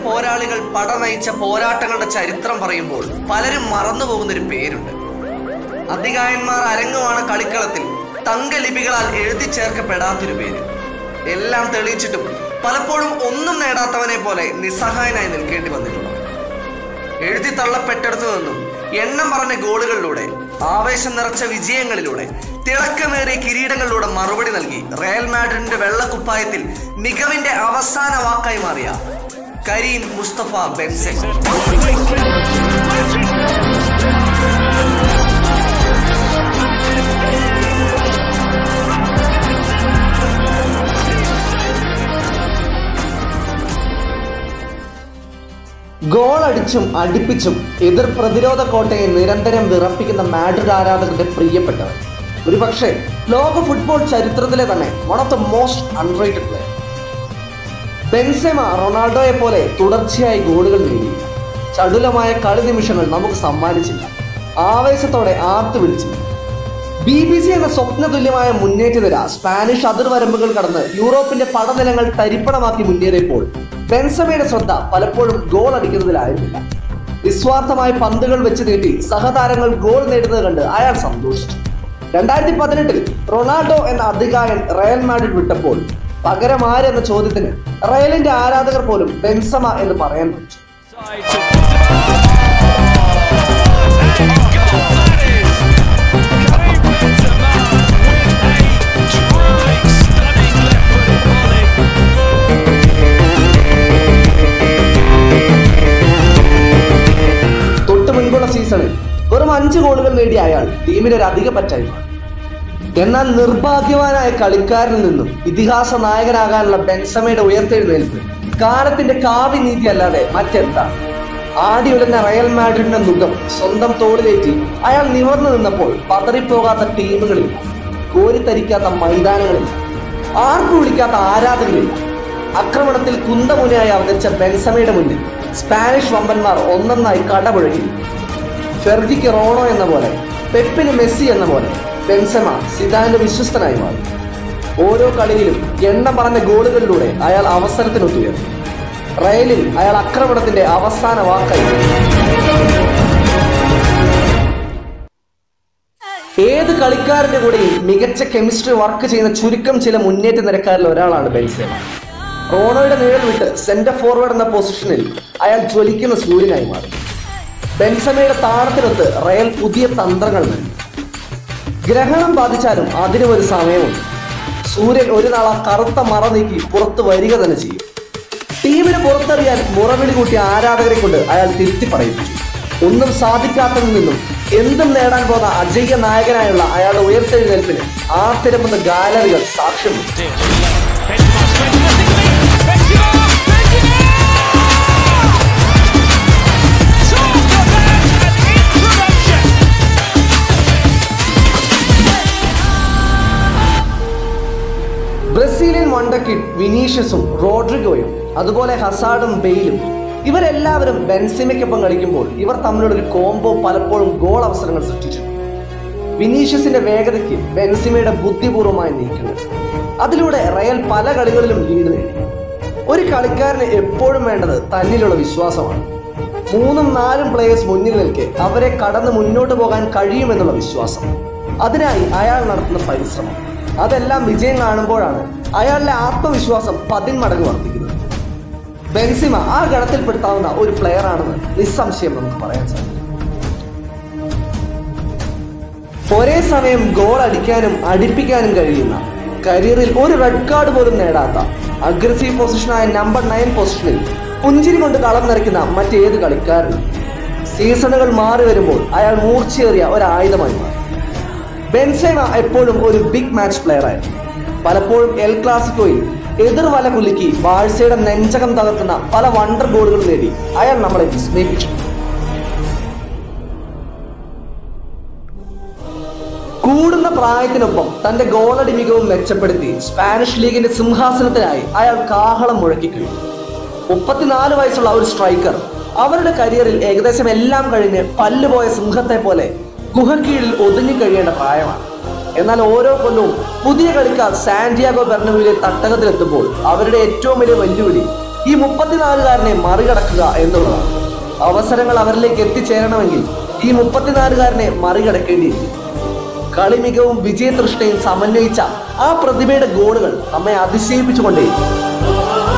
പോരാളികൾ പട നയിച്ച പോരാട്ടങ്ങളുടെ ചരിത്രം പറയുമ്പോൾ പലരും മറന്നു പോകുന്ന ഒരു പേരുണ്ട് അധികായന്മാർ അരങ്ങുവാണ് കളിക്കളത്തിൽ തങ്കലിപികളാൽ എഴുതി ചേർക്കപ്പെടാത്തൊരു പേര് എല്ലാം തെളിയിച്ചിട്ടും പലപ്പോഴും ഒന്നും നേടാത്തവനെ പോലെ നിസ്സഹായനായി നിൽക്കേണ്ടി വന്നിട്ടുണ്ട് എഴുതി തള്ളപ്പെട്ടെടുത്തു നിന്നും എണ്ണം പറഞ്ഞ ഗോളുകളിലൂടെ ആവേശം നിറച്ച വിജയങ്ങളിലൂടെ തിളക്കമേറിയ കിരീടങ്ങളിലൂടെ മറുപടി നൽകി റയൽ മാഡ്രിഡിന്റെ വെള്ളക്കുപ്പായത്തിൽ മികവിന്റെ അവസാന വാക്കായി മാറിയ കരീം മുസ്തഫ ബെൻസെമ ഗോൾ അടിച്ചും അടുപ്പിച്ചും എതിർ പ്രതിരോധ കോട്ടയെ നിരന്തരം വിറപ്പിക്കുന്ന മാഡ്രിഡ് ആരാധകരുടെ പ്രിയപ്പെട്ടവർ ഒരുപക്ഷെ ലോക ഫുട്ബോൾ ചരിത്രത്തിലെ തന്നെ one of the most unrated player Benzema റൊണാൾഡോയെ പോലെ തുടർച്ചയായി ഗോളുകൾ നേടി ചടുലമായ കളി നിമിഷങ്ങൾ നമുക്ക് സമ്മാനിച്ചില്ല ആവേശത്തോടെ ആർത്തു വിളിച്ചില്ല ബി ബി സി എന്ന സ്വപ്നതുല്യമായ മുന്നേറ്റ നിര സ്പാനിഷ് അതിർവരമ്പുകൾ കടന്ന് യൂറോപ്പിന്റെ പടനിലങ്ങൾ തരിപ്പണമാക്കി മുന്നേറിയപ്പോൾ ബെൻസമയുടെ ശ്രദ്ധ പലപ്പോഴും ഗോൾ അടിക്കുന്നതിലായിരുന്നില്ല നിസ്വാർത്ഥമായി പന്തുകൾ വെച്ച് നീട്ടി സഹതാരങ്ങൾ ഗോൾ നേടുന്നത് കണ്ട് അയാൾ സന്തോഷിച്ചു രണ്ടായിരത്തി പതിനെട്ടിൽ റൊണാൾഡോ എന്ന അധികായൻ റയൽ മാഡ്രിഡ് വിട്ടപ്പോൾ പകരം ആരെന്ന ചോദ്യത്തിന് റയലിന്റെ ആരാധകർ പോലും ബെൻസമ എന്ന് പറയാൻ പറ്റും തൊട്ട് മുൻപുള്ള സീസണിൽ വെറും അഞ്ച് ഗോളുകൾ നേടിയ അയാൾ ടീമിന് ഒരു അധിക പറ്റായി എന്നാൽ നിർഭാഗ്യവാനായ കളിക്കാരനിൽ നിന്നും ഇതിഹാസ നായകനാകാനുള്ള ബെൻസമയുടെ ഉയർത്തെഴുന്നേൽപ്പ് കാലത്തിന്റെ കാവ്യ നീതി അല്ലാതെ മറ്റെന്താണ് ആടി ഉലഞ്ഞ റയൽ മാഡ്രിഡിന്റെ മുഖം സ്വന്തം തോളിലേറ്റി അയാൾ നിവർന്നു നിന്നപ്പോൾ പതറിപ്പോകാത്ത ടീമുകളില്ല കോരിത്തരിക്കാത്ത മൈതാനങ്ങളില്ല ആർക്കും വിളിക്കാത്ത ആരാധകരില്ല ആക്രമണത്തിൽ കുന്തമുനയായി അവതരിച്ച ബെൻസമയുടെ മുന്നിൽ സ്പാനിഷ് വമ്പന്മാർ ഒന്നൊന്നായി കടപുഴകി ഫെർജിക്ക് റോണോ എന്ന പോലെ പെപ്പിന് മെസ്സി എന്ന പോലെ ബെൻസമ സിദാന്റെ വിശ്വസ്തനായി മാറി ഓരോ കളിയിലും എണ്ണം പറഞ്ഞ ഗോളുകളിലൂടെ അയാൾ അവസരത്തിനൊത്തുയർന്നു റയലിൽ അയാൾ ആക്രമണത്തിന്റെ അവസാന വാക്കായി ഏത് കളിക്കാരന്റെ കൂടെയും മികച്ച കെമിസ്ട്രി വർക്ക് ചെയ്യുന്ന ചുരുക്കം ചില മുന്നേറ്റ നിരക്കാരിൽ ഒരാളാണ് ബെൻസേമ റോണോയുടെ നിഴൽ വിട്ട് സെന്റർ ഫോർവേഡ് എന്ന പൊസിഷനിൽ അയാൾ ജ്വലിക്കുന്ന സൂര്യനായി മാറി ബെൻസമയുടെ താളത്തിനൊത്ത് റയൽ പുതിയ തന്ത്രങ്ങൾ നൽകി ഗ്രഹണം ബാധിച്ചാലും അതിനും ഒരു സമയമുണ്ട് സൂര്യൻ ഒരു നാൾ ആ കറുത്ത മറ നീക്കി പുറത്ത് വരിക തന്നെ ചെയ്യും ടീമിനെ പുറത്തെറിയാൻ മുറവിളി കൂട്ടിയ ആരാധകരെ കൊണ്ട് അയാൾ തിരുത്തി പറയിപ്പിച്ചു ഒന്നും സാധിക്കാത്തതിൽ നിന്നും എന്തും നേടാൻ പോകുന്ന അജയ്യ നായകനായുള്ള അയാളുടെ ഉയർത്തെഴുന്നേൽപ്പിന് ആർത്തിരമ്പുന്ന ഗാലറികൾ സാക്ഷ്യം വഹിച്ചു. ബ്രസീലിയൻ വണ്ടക്കിഡ് വിനീഷ്യസും റോഡ്രിഗോയും അതുപോലെ ഹസാഡും ബെയിലും ഇവരെല്ലാവരും ബെൻസിമയ്ക്കൊപ്പം കളിക്കുമ്പോൾ ഇവർ തമ്മിലുള്ള ഒരു കോംബോ പലപ്പോഴും ഗോൾ അവസരങ്ങൾ സൃഷ്ടിച്ചു വിനീഷ്യസിന്റെ വേഗതയ്ക്ക് ബെൻസിമയുടെ ബുദ്ധിപൂർവമായ നീക്കങ്ങൾ അതിലൂടെ റയൽ പല കളികളിലും ലീഡ് നേടി ഒരു കളിക്കാരന് എപ്പോഴും വേണ്ടത് തന്നിലുള്ള വിശ്വാസമാണ് മൂന്നും നാലും പ്ലേയേഴ്സ് മുന്നിൽ നിൽക്കെ അവരെ കടന്ന് മുന്നോട്ട് പോകാൻ കഴിയുമെന്നുള്ള വിശ്വാസം അതിനായി അയാൾ നടത്തുന്ന പരിശ്രമം അതെല്ലാം വിജയം കാണുമ്പോഴാണ് അയാളുടെ ആത്മവിശ്വാസം പതിന്മടങ്ങ് വർദ്ധിക്കുന്നത് ബെൻസിമ ആ ഗണത്തിൽപ്പെടുത്താവുന്ന ഒരു പ്ലെയർ ആണെന്ന് നിസ്സംശയം നമുക്ക് പറയാൻ സാധിക്കും ഒരേ സമയം ഗോൾ അടിക്കാനും അടിപ്പിക്കാനും കഴിയുന്ന കരിയറിൽ ഒരു റെഡ് കാർഡ് പോലും നേടാത്ത അഗ്രസീവ് പൊസിഷനായ നമ്പർ നയൻ പൊസിഷനിൽ പുഞ്ചിരി കൊണ്ട് കളം നിറയ്ക്കുന്ന മറ്റേത് കളിക്കാരനും സീസണുകൾ മാറി വരുമ്പോൾ അയാൾ മൂർച്ചയേറിയ ഒരു ആയുധമായി മാറി ബെൻസേമ എപ്പോഴും ഒരു ബിഗ് മാച്ച് പ്ലെയർ ആയിരുന്നു പലപ്പോഴും എൽ ക്ലാസിക്കോയിൽ എതിർ വല കുലുക്കി ബാഴ്സയുടെ നെഞ്ചകം തകർക്കുന്ന പല വണ്ടർ ഗോളുകൾ നേടി അയാൾ നമ്മളെ വിസ്മയിപ്പിച്ചു കൂടുന്ന പ്രായത്തിനൊപ്പം തന്റെ ഗോളടി മികവും മെച്ചപ്പെടുത്തി സ്പാനിഷ് ലീഗിന്റെ സിംഹാസനത്തിനായി അയാൾ കാഹളം മുഴക്കി കഴിഞ്ഞു മുപ്പത്തിനാല് വയസ്സുള്ള ഒരു സ്ട്രൈക്കർ അവരുടെ കരിയറിൽ ഏകദേശം എല്ലാം കഴിഞ്ഞ് പല്ലുപോയ സിംഹത്തെ പോലെ ഗുഹക്കീഴിൽ ഒതുങ്ങി കഴിയേണ്ട പ്രായമാണ് എന്നാൽ ഓരോ കൊല്ലവും പുതിയ കളിക്കാർ സാന്റിയാഗോ ബെർണബിയിലെ തട്ടകത്തിലെത്തുമ്പോൾ അവരുടെ ഏറ്റവും വലിയ വെല്ലുവിളി ഈ മുപ്പത്തിനാലുകാരനെ മറികടക്കുക എന്നുള്ളതാണ് അവസരങ്ങൾ അവരിലേക്ക് എത്തിച്ചേരണമെങ്കിൽ ഈ മുപ്പത്തിനാലുകാരനെ മറികടക്കേണ്ടിയിരിക്കും കളി മികവും വിജയതൃഷ്ണയും സമന്വയിച്ച ആ പ്രതിഭയുടെ ഗോളുകൾ നമ്മെ അതിശയിപ്പിച്ചുകൊണ്ടേയിരിക്കും